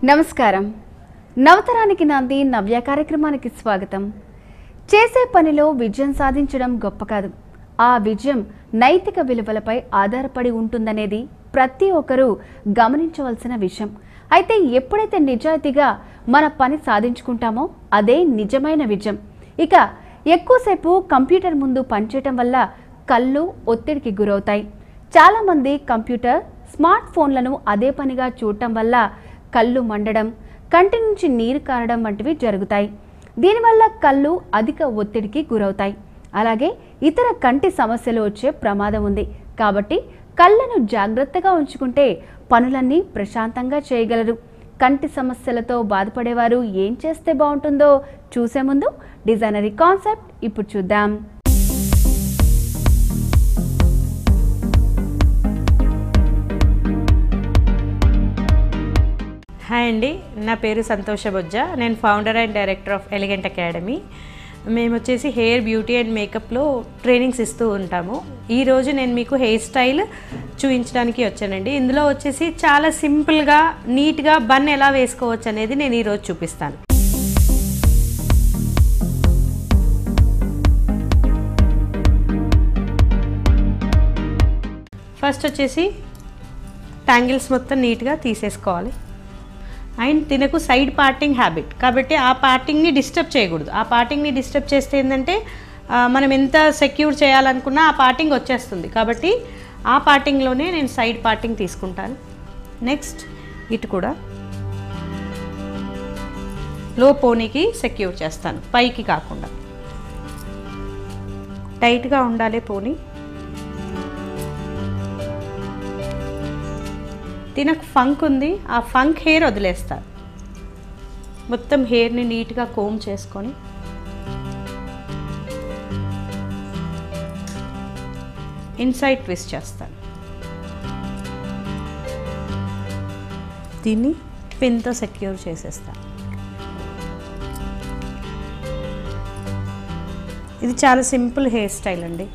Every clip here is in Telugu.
నమస్కారం నవతరానికి నాంది నవ్య కార్యక్రమానికి స్వాగతం చేసే పనిలో విజయం సాధించడం గొప్ప కాదు ఆ విజయం నైతిక విలువలపై ఆధారపడి ఉంటుందనేది ప్రతి ఒక్కరూ గమనించవలసిన విషయం అయితే ఎప్పుడైతే నిజాయితీగా మన పని సాధించుకుంటామో అదే నిజమైన విజయం ఇక ఎక్కువసేపు కంప్యూటర్ ముందు పనిచేయటం వల్ల కళ్ళు ఒత్తిడికి గురవుతాయి చాలామంది కంప్యూటర్ స్మార్ట్ ఫోన్లను అదే పనిగా చూడటం వల్ల కళ్ళు మండడం కంటి నుంచి నీరు కారడం వంటివి జరుగుతాయి దీనివల్ల కళ్ళు అధిక ఒత్తిడికి గురవుతాయి అలాగే ఇతర కంటి సమస్యలు వచ్చే ప్రమాదం ఉంది కాబట్టి కళ్ళను జాగ్రత్తగా ఉంచుకుంటే పనులన్నీ ప్రశాంతంగా చేయగలరు కంటి సమస్యలతో బాధపడేవారు ఏం చేస్తే బాగుంటుందో చూసే ముందు డిజైనరీ కాన్సెప్ట్ ఇప్పుడు చూద్దాం హాయ్ అండి నా పేరు సంతోష బొజ్జ నేను founder and director of elegant academy మేము వచ్చేసి హెయిర్ బ్యూటీ అండ్ మేకప్లో ట్రైనింగ్స్ ఇస్తూ ఉంటాము ఈరోజు నేను మీకు హెయిర్ స్టైల్ చూపించడానికి వచ్చానండి ఇందులో వచ్చేసి చాలా సింపుల్గా నీట్గా బన్ ఎలా వేసుకోవచ్చు అనేది నేను ఈరోజు చూపిస్తాను ఫస్ట్ వచ్చేసి ట్యాంగిల్స్ మొత్తం నీట్గా తీసేసుకోవాలి అండ్ తినకు సైడ్ పార్టింగ్ హ్యాబిట్ కాబట్టి ఆ పార్టింగ్ని డిస్టర్బ్ చేయకూడదు ఆ పార్టింగ్ని డిస్టర్బ్ చేస్తే ఏంటంటే ఆ, మనం ఎంత సెక్యూర్ చేయాలనుకున్నా ఆ పార్టింగ్ వచ్చేస్తుంది కాబట్టి ఆ పార్టింగ్లోనే నేను సైడ్ పార్టింగ్ తీసుకుంటాను నెక్స్ట్ ఇటు కూడా లో పోనీకి సెక్యూర్ చేస్తాను పైకి కాకుండా టైట్గా ఉండాలి పోనీ దీనికి ఫంక్ ఉంది ఆ ఫంక్ హెయిర్ వదిలేస్తా మొత్తం హెయిర్ని నీట్గా కోమ్ చేసుకొని ఇన్సైడ్ ట్విస్ట్ చేస్తాను దీన్ని పిన్తో సెక్యూర్ చేసేస్తాను ఇది చాలా సింపుల్ హెయిర్ స్టైల్ అండి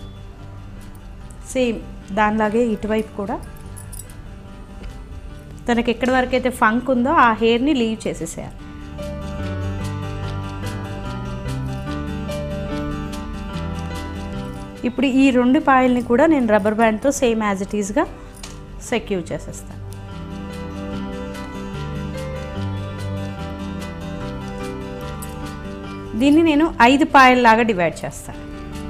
సేమ్ దానిలాగే ఇటువైపు కూడా తనకి ఎక్కడి వరకు అయితే ఫంక్ ఉందో ఆ హెయిర్ని లీవ్ చేసేసేయాలి ఇప్పుడు ఈ రెండు పాయల్ని కూడా నేను రబ్బర్ బ్యాండ్తో సేమ్ యాజ్ ఇట్ ఈస్గా సెక్యూర్ చేసేస్తాను దీన్ని నేను ఐదు పాయల్లాగా డివైడ్ చేస్తాను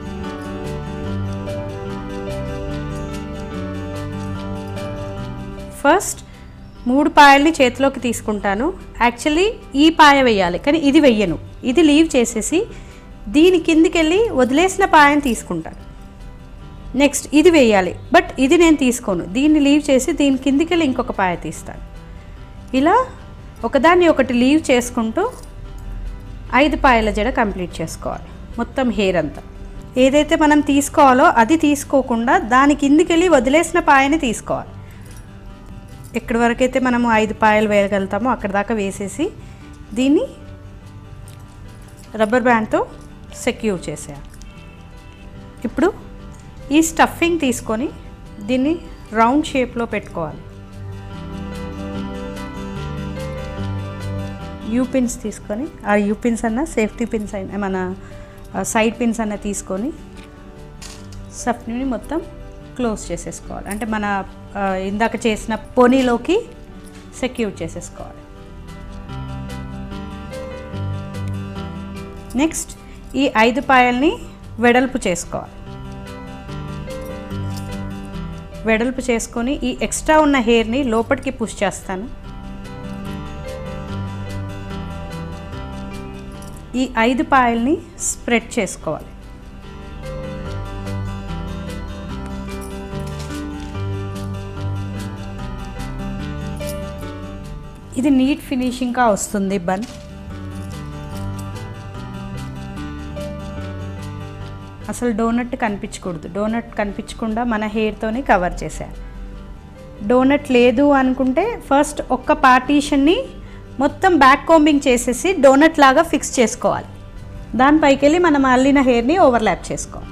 ఫస్ట్ మూడు పాయల్ని చేతిలోకి తీసుకుంటాను యాక్చువల్లీ ఈ పాయ వేయాలి కానీ ఇది వెయ్యను ఇది లీవ్ చేసేసి దీని కిందికి వెళ్ళి వదిలేసిన పాయని తీసుకుంటాను నెక్స్ట్ ఇది వేయాలి బట్ ఇది నేను తీసుకోను దీన్ని లీవ్ చేసి దీని కిందికి వెళ్ళి ఇంకొక పాయ తీస్తాను ఇలా ఒకదాన్ని ఒకటి లీవ్ చేసుకుంటూ ఐదు పాయల జడ కంప్లీట్ చేసుకోవాలి మొత్తం హెయిర్ అంతా ఏదైతే మనం తీసుకోవాలో అది తీసుకోకుండా దాని కిందికి వెళ్ళి వదిలేసిన పాయని తీసుకోవాలి ఎక్కడి వరకు అయితే మనము ఐదు పాయలు వేయగలుగుతామో అక్కడ దాకా వేసేసి దీన్ని రబ్బర్ బ్యాండ్తో సెక్యూర్ చేసేయాలి ఇప్పుడు ఈ స్టఫింగ్ తీసుకొని దీన్ని రౌండ్ షేప్లో పెట్టుకోవాలి యూ పిన్స్ తీసుకొని ఆ యూ పిన్స్ అన్న సేఫ్టీ పిన్స్ అయినా మన సైడ్ పిన్స్ అన్న తీసుకొని స్టఫ్ని మొత్తం క్లోజ్ చేసేసుకోవాలి అంటే మన ఆ, ఇందాక చేసిన పోనీలోకి సెక్యూర్ చేసేసుకోవాలి నెక్స్ట్ ఈ ఐదు పాయల్ని వెడల్పు చేసుకోవాలి వెడల్పు చేసుకొని ఈ ఎక్స్ట్రా ఉన్న హెయిర్ని లోపలికి పుష్ చేస్తాను ఈ ఐదు పాయల్ని స్ప్రెడ్ చేసుకోవాలి ఇది నీట్ ఫినిషింగ్గా వస్తుంది బన్ అసలు డోనట్ కనిపించకూడదు డోనట్ కనిపించకుండా మన హెయిర్తోనే కవర్ చేసేయాలి డోనట్ లేదు అనుకుంటే ఫస్ట్ ఒక్క పార్టీషన్ని మొత్తం బ్యాక్ కోంబింగ్ చేసేసి డోనట్ లాగా ఫిక్స్ చేసుకోవాలి దానిపైకి వెళ్ళి మనం అల్లిన హెయిర్ని ఓవర్లాప్ చేసుకోవాలి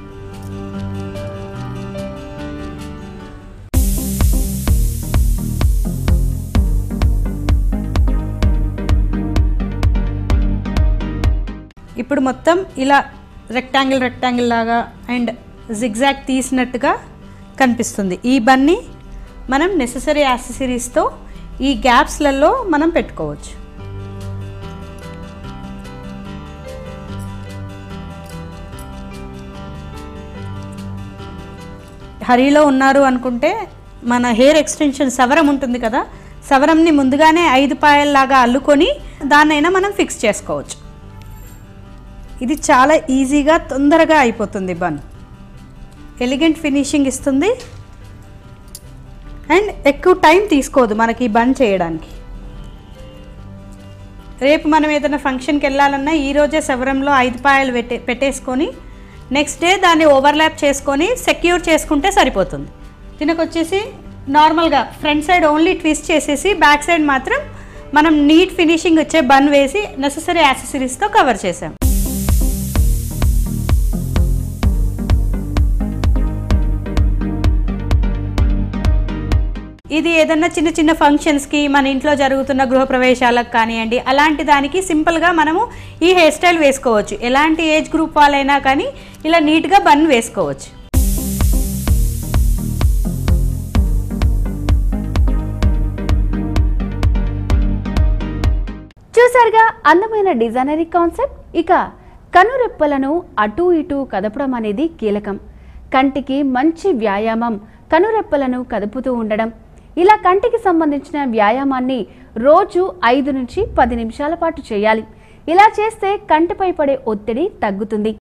ఇప్పుడు మొత్తం ఇలా రెక్టాంగిల్ రెక్టాంగిల్ లాగా అండ్ జిగ్జాగ్ తీసినట్టుగా కనిపిస్తుంది ఈ బన్ని మనం నెససరీ యాక్సెసరీస్తో ఈ గ్యాప్స్లలో మనం పెట్టుకోవచ్చు హరిలో ఉన్నారు అనుకుంటే మన హెయిర్ ఎక్స్టెన్షన్ సవరం ఉంటుంది కదా సవరంని ముందుగానే ఐదు పాయల్లాగా అల్లుకొని దాన్నైనా మనం ఫిక్స్ చేసుకోవచ్చు ఇది చాలా ఈజీగా తొందరగా అయిపోతుంది బన్ ఎలిగెంట్ ఫినిషింగ్ ఇస్తుంది అండ్ ఎక్కువ టైం తీసుకోదు మనకి ఈ బన్ చేయడానికి రేపు మనం ఏదైనా ఫంక్షన్కి వెళ్ళాలన్నా ఈ రోజే సవరంలో ఐదు పాయలు పెట్టే పెట్టేసుకొని నెక్స్ట్ డే దాన్ని ఓవర్లాప్ చేసుకొని సెక్యూర్ చేసుకుంటే సరిపోతుంది దీనికి వచ్చేసి నార్మల్గా ఫ్రంట్ సైడ్ ఓన్లీ ట్విస్ట్ చేసేసి బ్యాక్ సైడ్ మాత్రం మనం నీట్ ఫినిషింగ్ వచ్చే బన్ వేసి నెససరీ యాక్సెసరీస్తో కవర్ చేసాం ఇది ఏదన్నా చిన్న చిన్న ఫంక్షన్స్కి మన ఇంట్లో జరుగుతున్న గృహప్రవేశాలకు కానివ్వండి అలాంటి దానికి సింపుల్గా మనము ఈ హెయిర్ స్టైల్ వేసుకోవచ్చు ఎలాంటి ఏజ్ గ్రూప్ వాళ్ళైనా కానీ ఇలా నీట్గా బన్ వేసుకోవచ్చు చూసారుగా అందమైన డిజైనరీ కాన్సెప్ట్ ఇక కనురెప్పలను అటు ఇటు కదపడం అనేది కీలకం కంటికి మంచి వ్యాయామం కనురెప్పలను కదుపుతూ ఉండడం ఇలా కంటికి సంబంధించిన వ్యాయామాన్ని రోజు ఐదు నుంచి పది నిమిషాల పాటు చేయాలి ఇలా చేస్తే కంటిపై పడే ఒత్తిడి తగ్గుతుంది